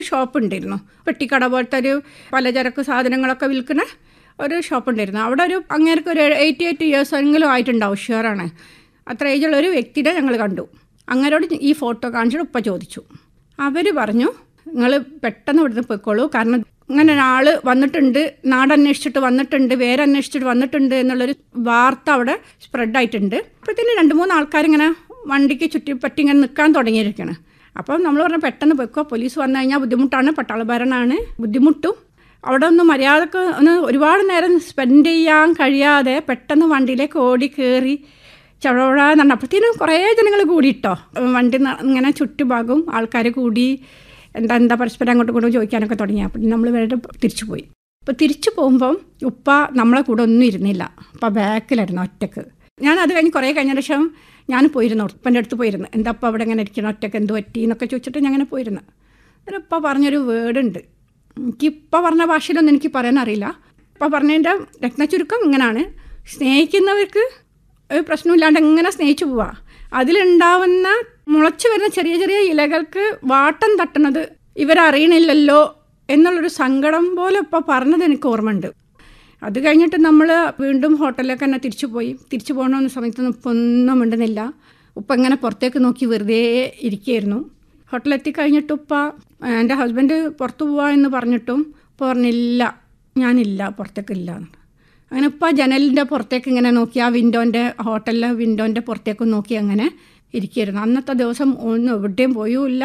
Shop ഉണ്ടായിരുന്നു പെട്ടിക്കട പോലത്തെ ഒരു പലചരക്ക് സാധനങ്ങളൊക്കെ വിൽക്കുന്ന ഒരു ഷോപ്പ് ഉണ്ടായിരുന്നു അവിടെ ഒരു അങ്ങേർക്ക് ഒരു എയ്റ്റി എയ്റ്റ് ഇയേഴ്സ് എങ്കിലും ആയിട്ടുണ്ടാവും ഷുവറാണ് അത്ര ഏജുള്ള ഒരു വ്യക്തിനെ ഞങ്ങൾ കണ്ടു അങ്ങനോട് ഈ ഫോട്ടോ കാണിച്ചിട്ട് ഉപ്പ ചോദിച്ചു അവർ പറഞ്ഞു നിങ്ങൾ പെട്ടെന്ന് ഇവിടുന്ന് പോയിക്കോളൂ കാരണം ഇങ്ങനെ ഒരാൾ വന്നിട്ടുണ്ട് നാടന്വേഷിച്ചിട്ട് വന്നിട്ടുണ്ട് വേരന്വേഷിച്ചിട്ട് വന്നിട്ടുണ്ട് എന്നുള്ളൊരു വാർത്ത അവിടെ സ്പ്രെഡായിട്ടുണ്ട് അപ്പോഴത്തേന് രണ്ട് മൂന്ന് ആൾക്കാരിങ്ങനെ വണ്ടിക്ക് ചുറ്റിപ്പറ്റി ഇങ്ങനെ നിൽക്കാൻ തുടങ്ങിയിരിക്കുകയാണ് അപ്പം നമ്മൾ പറഞ്ഞ പെട്ടെന്ന് പോയിക്കോ പോലീസ് വന്നു കഴിഞ്ഞാൽ ബുദ്ധിമുട്ടാണ് പട്ടാളഭരണമാണ് ബുദ്ധിമുട്ടും അവിടെ ഒന്ന് മര്യാദക്ക് ഒന്ന് ഒരുപാട് നേരം സ്പെൻഡ് ചെയ്യാൻ കഴിയാതെ പെട്ടെന്ന് വണ്ടിയിലേക്ക് ഓടി കയറി ചവടാന്ന് പറഞ്ഞു അപ്പോഴത്തേനും കുറേ ജനങ്ങൾ കൂടിയിട്ടോ വണ്ടി ന- ഇങ്ങനെ ചുറ്റുഭാഗവും ആൾക്കാർ കൂടി എന്താ എന്താ പരസ്പരം അങ്ങോട്ടും ഇങ്ങോട്ടും ചോദിക്കാനൊക്കെ തുടങ്ങി അപ്പം നമ്മൾ വേറെ തിരിച്ചു പോയി അപ്പോൾ തിരിച്ചു പോകുമ്പം ഉപ്പ നമ്മളെ കൂടെ ഒന്നും ഇരുന്നില്ല ഉപ്പ ബാക്കിലായിരുന്നു ഒറ്റക്ക് ഞാൻ അത് കഴിഞ്ഞ് കുറേ കഴിഞ്ഞ ശേഷം ഞാൻ പോയിരുന്നു ഉപ്പൻ്റെ അടുത്ത് പോയിരുന്നു എന്താ അപ്പം അവിടെ ഇങ്ങനെ ഇരിക്കണം ഒറ്റക്ക് എന്ത് പറ്റി എന്നൊക്കെ ചോദിച്ചിട്ട് ഞാൻ അങ്ങനെ പോയിരുന്നു അന്നേരം ഉപ്പ പറഞ്ഞൊരു വേർഡുണ്ട് എനിക്ക് ഇപ്പം പറഞ്ഞ ഭാഷയിലൊന്നും എനിക്ക് പറയാൻ അറിയില്ല ഇപ്പം പറഞ്ഞതിൻ്റെ രത്നചുരുക്കം ഇങ്ങനെയാണ് സ്നേഹിക്കുന്നവർക്ക് ഒരു പ്രശ്നമില്ലാണ്ട് എങ്ങനെ സ്നേഹിച്ചു പോവാ അതിലുണ്ടാവുന്ന മുളച്ചു വരുന്ന ചെറിയ ചെറിയ ഇലകൾക്ക് വാട്ടം തട്ടുന്നത് ഇവരറിയണില്ലല്ലോ എന്നുള്ളൊരു സങ്കടം പോലെ ഇപ്പോൾ പറഞ്ഞത് എനിക്ക് ഓർമ്മയുണ്ട് അത് കഴിഞ്ഞിട്ട് നമ്മൾ വീണ്ടും ഹോട്ടലിലേക്ക് തന്നെ തിരിച്ചു പോയി തിരിച്ചു പോകണമെന്ന സമയത്തൊന്നും ഉപ്പ ഒന്നും മിണ്ടുന്നില്ല ഉപ്പ ഇങ്ങനെ പുറത്തേക്ക് നോക്കി വെറുതെ ഇരിക്കുകയായിരുന്നു ഹോട്ടലെത്തി കഴിഞ്ഞിട്ട് ഉപ്പ എൻ്റെ ഹസ്ബൻഡ് പുറത്തു പോവാ എന്ന് പറഞ്ഞിട്ടും ഉപ്പ പറഞ്ഞില്ല ഞാനില്ല പുറത്തേക്കില്ല എന്ന്. അങ്ങനെ ഉപ്പ ജനലിൻ്റെ പുറത്തേക്ക് ഇങ്ങനെ നോക്കി ആ വിൻഡോൻ്റെ ഹോട്ടലിലെ വിൻഡോൻ്റെ പുറത്തേക്ക് നോക്കി അങ്ങനെ ഇരിക്കുകയായിരുന്നു അന്നത്തെ ദിവസം ഒന്നും എവിടെയും പോയുമില്ല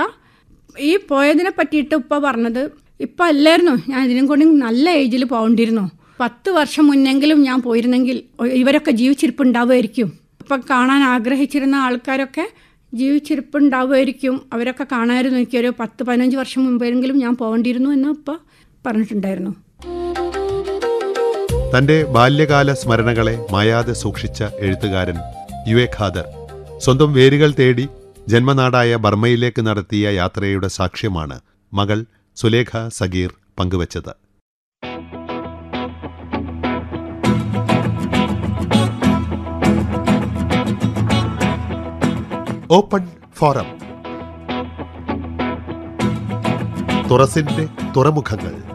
ഈ പോയതിനെ പറ്റിയിട്ട് ഉപ്പ പറഞ്ഞത് ഇപ്പം അല്ലായിരുന്നു ഞാൻ ഇതിനും കൊണ്ട് നല്ല ഏജിൽ പോകേണ്ടിയിരുന്നു പത്ത് വർഷം മുന്നെങ്കിലും ഞാൻ പോയിരുന്നെങ്കിൽ ഇവരൊക്കെ ജീവിച്ചിരിപ്പുണ്ടാവുമായിരിക്കും ഇപ്പം കാണാൻ ആഗ്രഹിച്ചിരുന്ന ആൾക്കാരൊക്കെ ജീവിച്ചിരിപ്പുണ്ടാവുമായിരിക്കും അവരൊക്കെ കാണാമായിരുന്നു എനിക്കൊരു പത്ത് പതിനഞ്ച് വർഷം മുമ്പെങ്കിലും ഞാൻ പോകേണ്ടിയിരുന്നു എന്ന് ഉപ്പ പറഞ്ഞിട്ടുണ്ടായിരുന്നു തന്റെ ബാല്യകാല സ്മരണകളെ മായാതെ സൂക്ഷിച്ച എഴുത്തുകാരൻ യു എ ഖാദർ സ്വന്തം വേരുകൾ തേടി ജന്മനാടായ ബർമ്മയിലേക്ക് നടത്തിയ യാത്രയുടെ സാക്ഷ്യമാണ് മകൾ സുലേഖ സഗീർ പങ്കുവച്ചത് ഓപ്പൺ ഫോറം തുറസിന്റെ തുറമുഖങ്ങൾ